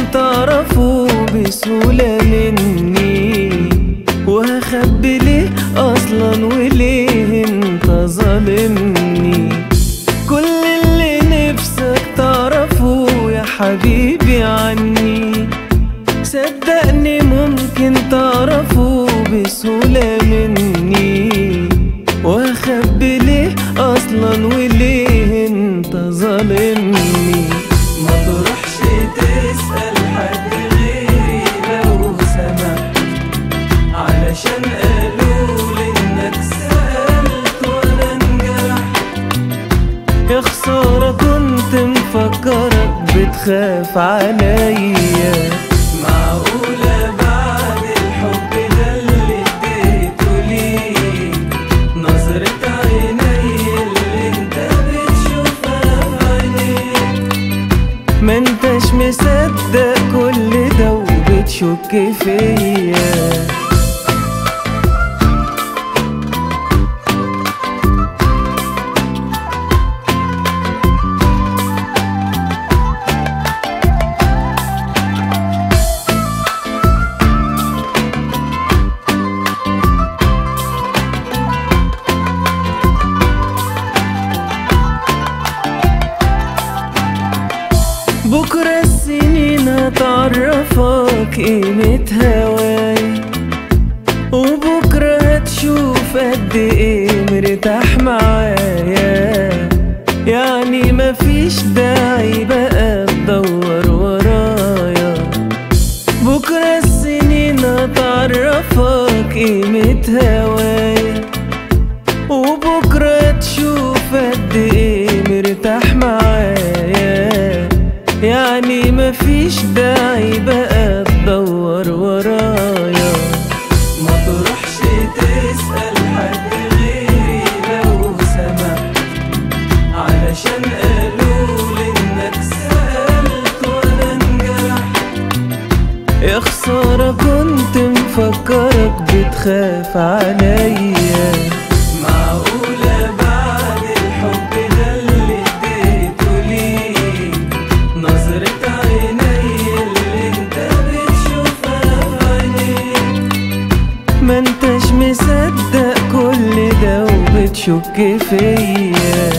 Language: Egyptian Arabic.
تعرفوا بسهولة مني وهخبي ليه أصلا وليه انت ظالمني كل اللي نفسك تعرفه يا حبيبي عني صدقني ممكن تعرفه بسهولة مني وهخبي ليه أصلا وليه انت ظالمني ما تروحش تسأل حد غيري لو سمحت علشان قالوا لي انك سألت وانا انجرحت يا خسارة كنت مفكرك بتخاف عليا معقولة بعد الحب ده اللي اديته ليك نظرة عيني اللي انت بتشوفها في عينيك ما انتش مصدق كل ده وبتشك فيا بكرة السنين هتعرفك قيمة هواي وبكرة هتشوف قد ايه مرتاح معايا يعني مفيش داعي بقى تدور ورايا بكرة السنين هتعرفك قيمة هواي وبكرة تشوف قد ايه مرتاح معايا يعني مفيش داعي بقى تدور ورايا ما تروحش تسأل حد غيري لو سمحت علشان قالوا لي انك سألت وانا انجرحت يا خسارة كنت مفكرك بتخاف عليا معقولة بعد الحب ده اللي اديته ليك نظرة عيني اللي انت بتشوفها في عينيك ما انتش مصدق كل ده وبتشك فيا